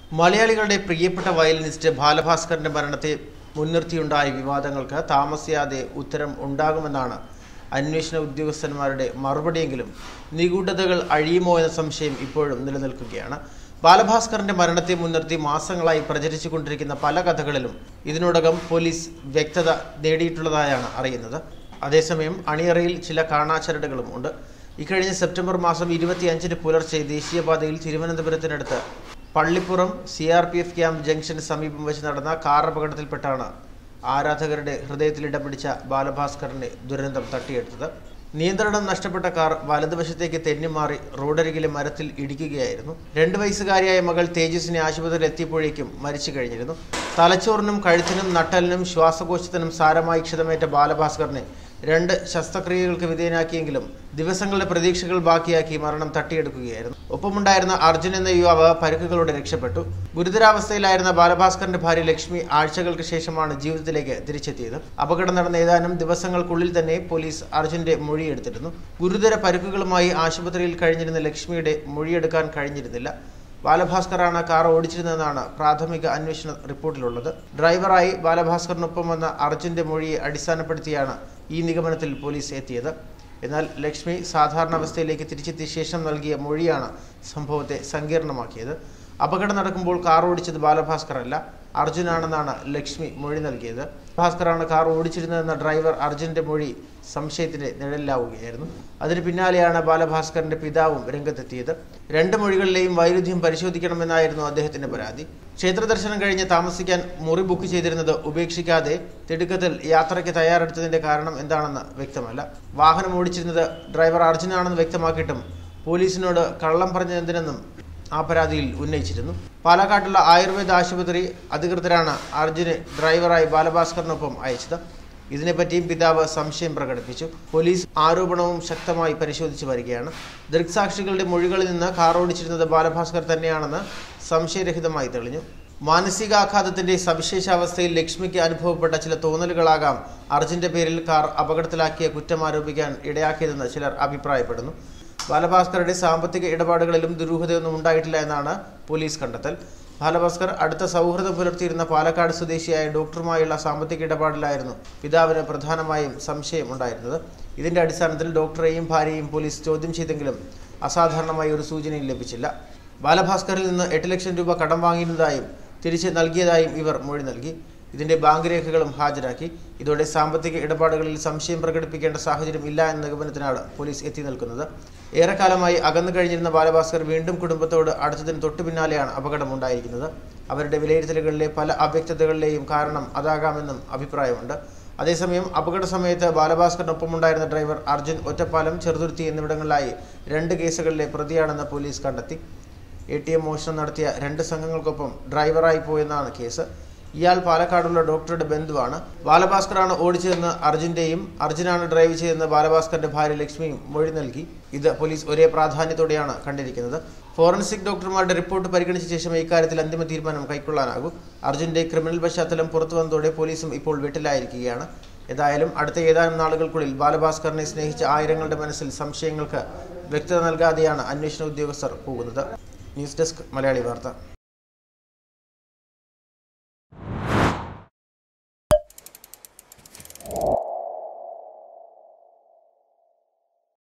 മലയാളികളുടെ പ്രിയപ്പെട്ട വയലിനിസ്റ്റ് ബാലഭാസ്കറിന്റെ മരണത്തെ മുൻനിർത്തിയുണ്ടായ വിവാദങ്ങൾക്ക് താമസിയാതെ ഉത്തരം ഉണ്ടാകുമെന്നാണ് അന്വേഷണ ഉദ്യോഗസ്ഥന്മാരുടെ മറുപടിയെങ്കിലും നിഗൂഢതകൾ അഴിയുമോ എന്ന സംശയം ഇപ്പോഴും നിലനിൽക്കുകയാണ് ബാലഭാസ്കറിന്റെ മരണത്തെ മുൻനിർത്തി മാസങ്ങളായി പ്രചരിച്ചുകൊണ്ടിരിക്കുന്ന പല കഥകളിലും ഇതിനോടകം പോലീസ് വ്യക്തത നേടിയിട്ടുള്ളതായാണ് അറിയുന്നത് അതേസമയം അണിയറയിൽ ചില കാണാച്ചരടുകളും ഉണ്ട് ഇക്കഴിഞ്ഞ സെപ്റ്റംബർ മാസം ഇരുപത്തിയഞ്ചിന് പുലർച്ചെ ദേശീയപാതയിൽ തിരുവനന്തപുരത്തിനടുത്ത് Pallippuram C R P F camp ജംഗ്ഷന് സമീപം വെച്ച് നടന്ന കാർ അപകടത്തിൽപ്പെട്ടാണ് ആരാധകരുടെ ഹൃദയത്തിൽ ഇടം പിടിച്ച ബാലഭാസ്കറിനെ ദുരന്തം തട്ടിയെടുത്തത് നിയന്ത്രണം നഷ്ടപ്പെട്ട കാർ വലതുവശത്തേക്ക് തെന്നിമാറി റോഡരികിലെ മരത്തിൽ ഇടിക്കുകയായിരുന്നു രണ്ട് വയസ്സുകാരിയായ മകൾ തേജസിനെ ആശുപത്രിയിൽ എത്തിയപ്പോഴേക്കും മരിച്ചു കഴിഞ്ഞിരുന്നു തലച്ചോറിനും കഴുത്തിനും നട്ടലിനും ശ്വാസകോശത്തിനും സാരമായി ക്ഷതമേറ്റ ബാലഭാസ്കറിനെ രണ്ട് ശസ്ത്രക്രിയകൾക്ക് വിധേയനാക്കിയെങ്കിലും ദിവസങ്ങളുടെ പ്രതീക്ഷകൾ ബാക്കിയാക്കി മരണം തട്ടിയെടുക്കുകയായിരുന്നു ഒപ്പമുണ്ടായിരുന്ന അർജുൻ എന്ന യുവാവ് പരുക്കുകളോടെ രക്ഷപ്പെട്ടു ഗുരുതരാവസ്ഥയിലായിരുന്ന ബാലഭാസ്കറിന്റെ ഭാര്യ ലക്ഷ്മി ആഴ്ചകൾക്ക് ശേഷമാണ് ജീവിതത്തിലേക്ക് തിരിച്ചെത്തിയത് അപകടം നടന്ന ഏതാനും ദിവസങ്ങൾക്കുള്ളിൽ തന്നെ പോലീസ് അർജുന്റെ മൊഴിയെടുത്തിരുന്നു ഗുരുതര പരുക്കുകളുമായി ആശുപത്രിയിൽ കഴിഞ്ഞിരുന്ന ലക്ഷ്മിയുടെ മൊഴിയെടുക്കാൻ കഴിഞ്ഞിരുന്നില്ല ബാലഭാസ്കറാണ് കാർ ഓടിച്ചിരുന്നതെന്നാണ് പ്രാഥമിക അന്വേഷണ റിപ്പോർട്ടിലുള്ളത് ഡ്രൈവറായി ബാലഭാസ്കറിനൊപ്പം വന്ന അർജുന്റെ മൊഴിയെ അടിസ്ഥാനപ്പെടുത്തിയാണ് ഈ നിഗമനത്തിൽ പോലീസ് എത്തിയത് എന്നാൽ ലക്ഷ്മി സാധാരണാവസ്ഥയിലേക്ക് തിരിച്ചെത്തിയ ശേഷം നൽകിയ മൊഴിയാണ് സംഭവത്തെ സങ്കീർണമാക്കിയത് അപകടം നടക്കുമ്പോൾ കാർ ഓടിച്ചത് ബാലഭാസ്കർ അല്ല അർജുനാണെന്നാണ് ലക്ഷ്മി മൊഴി നൽകിയത് ഭാസ്കറാണ് കാർ ഓടിച്ചിരുന്നതെന്ന ഡ്രൈവർ അർജുന്റെ മൊഴി സംശയത്തിന്റെ നിഴലിലാവുകയായിരുന്നു അതിന് പിന്നാലെയാണ് ബാലഭാസ്കറിന്റെ പിതാവും രംഗത്തെത്തിയത് രണ്ട് മൊഴികളിലെയും വൈരുദ്ധ്യം പരിശോധിക്കണമെന്നായിരുന്നു അദ്ദേഹത്തിന്റെ പരാതി ക്ഷേത്ര ദർശനം കഴിഞ്ഞ് താമസിക്കാൻ മുറി ബുക്ക് ചെയ്തിരുന്നത് ഉപേക്ഷിക്കാതെ തിടുക്കത്തിൽ യാത്രയ്ക്ക് തയ്യാറെടുത്തതിന്റെ കാരണം എന്താണെന്ന് വ്യക്തമല്ല വാഹനം ഓടിച്ചിരുന്നത് ഡ്രൈവർ അർജുനാണെന്ന് വ്യക്തമാക്കിയിട്ടും പോലീസിനോട് കള്ളം പറഞ്ഞതെന്തിനെന്നും ആ പരാതിയിൽ ഉന്നയിച്ചിരുന്നു പാലക്കാട്ടുള്ള ആയുർവേദ ആശുപത്രി അധികൃതരാണ് അർജുന് ഡ്രൈവറായി ബാലഭാസ്കറിനൊപ്പം അയച്ചത് ഇതിനെപ്പറ്റിയും പിതാവ് സംശയം പ്രകടിപ്പിച്ചു പോലീസ് ആരോപണവും ശക്തമായി പരിശോധിച്ചു വരികയാണ് ദൃക്സാക്ഷികളുടെ മൊഴികളിൽ നിന്ന് കാർ ഓടിച്ചിരുന്നത് ബാലഭാസ്കർ തന്നെയാണെന്ന് സംശയരഹിതമായി തെളിഞ്ഞു മാനസികാഘാതത്തിന്റെ സവിശേഷാവസ്ഥയിൽ ലക്ഷ്മിക്ക് അനുഭവപ്പെട്ട ചില തോന്നലുകളാകാം അർജുന്റെ പേരിൽ കാർ അപകടത്തിലാക്കിയ കുറ്റം ആരോപിക്കാൻ ഇടയാക്കിയതെന്ന് ചിലർ അഭിപ്രായപ്പെടുന്നു ബാലഭാസ്കറുടെ സാമ്പത്തിക ഇടപാടുകളിലും ദുരൂഹതയൊന്നും ഉണ്ടായിട്ടില്ല എന്നാണ് പോലീസ് കണ്ടെത്തൽ ബാലഭാസ്കർ അടുത്ത സൗഹൃദം പുലർത്തിയിരുന്ന പാലക്കാട് സ്വദേശിയായ ഡോക്ടറുമായുള്ള സാമ്പത്തിക ഇടപാടിലായിരുന്നു പിതാവിന് പ്രധാനമായും സംശയം ഉണ്ടായിരുന്നത് ഇതിന്റെ അടിസ്ഥാനത്തിൽ ഡോക്ടറെയും ഭാര്യയെയും പോലീസ് ചോദ്യം ചെയ്തെങ്കിലും അസാധാരണമായ ഒരു സൂചനയും ലഭിച്ചില്ല ബാലഭാസ്കറിൽ നിന്ന് എട്ട് ലക്ഷം രൂപ കടം വാങ്ങിയിരുന്നതായും തിരിച്ച് നൽകിയതായും ഇവർ മൊഴി നൽകി ഇതിന്റെ ബാങ്ക് രേഖകളും ഹാജരാക്കി ഇതോടെ സാമ്പത്തിക ഇടപാടുകളിൽ സംശയം പ്രകടിപ്പിക്കേണ്ട സാഹചര്യം ഇല്ല എന്ന നിഗമനത്തിനാണ് പോലീസ് എത്തി നിൽക്കുന്നത് ഏറെക്കാലമായി അകന്നു കഴിഞ്ഞിരുന്ന ബാലഭാസ്കർ വീണ്ടും കുടുംബത്തോട് അടുത്തതിന് തൊട്ടു പിന്നാലെയാണ് അപകടമുണ്ടായിരിക്കുന്നത് അവരുടെ വിലയിരുത്തലുകളിലെ പല അവ്യക്തതകളിലെയും കാരണം അതാകാമെന്നും അഭിപ്രായമുണ്ട് അതേസമയം അപകട സമയത്ത് ബാലഭാസ്കറിനൊപ്പമുണ്ടായിരുന്ന ഡ്രൈവർ അർജുൻ ഒറ്റപ്പാലം ചെറുതുരുത്തി എന്നിവിടങ്ങളിലായി രണ്ട് കേസുകളിലെ പ്രതിയാണെന്ന് പോലീസ് കണ്ടെത്തി എ ടി എം മോഷണം നടത്തിയ രണ്ട് സംഘങ്ങൾക്കൊപ്പം ഡ്രൈവറായി പോയെന്നാണ് കേസ് ഇയാൾ പാലക്കാടുള്ള ഡോക്ടറുടെ ബന്ധുവാണ് ബാലഭാസ്കറാണ് ഓടിച്ചതെന്ന് അർജുന്റെയും അർജുനാണ് ഡ്രൈവ് ചെയ്തെന്ന് ബാലഭാസ്കറിന്റെ ഭാര്യ ലക്ഷ്മിയും മൊഴി നൽകി ഇത് പോലീസ് ഒരേ പ്രാധാന്യത്തോടെയാണ് കണ്ടിരിക്കുന്നത് ഫോറൻസിക് ഡോക്ടർമാരുടെ റിപ്പോർട്ട് പരിഗണിച്ച ശേഷം ഇക്കാര്യത്തിൽ അന്തിമ തീരുമാനം കൈക്കൊള്ളാനാകും അർജുന്റെ ക്രിമിനൽ പശ്ചാത്തലം പുറത്തു വന്നതോടെ പോലീസും ഇപ്പോൾ വീട്ടിലായിരിക്കുകയാണ് ഏതായാലും അടുത്ത ഏതാനും നാളുകൾക്കുള്ളിൽ ബാലഭാസ്കറിനെ സ്നേഹിച്ച ആയിരങ്ങളുടെ മനസ്സിൽ സംശയങ്ങൾക്ക് വ്യക്തത നൽകാതെയാണ് അന്വേഷണ ഉദ്യോഗസ്ഥർ പോകുന്നത് ന്യൂസ് ഡെസ്ക് മലയാളി വാർത്ത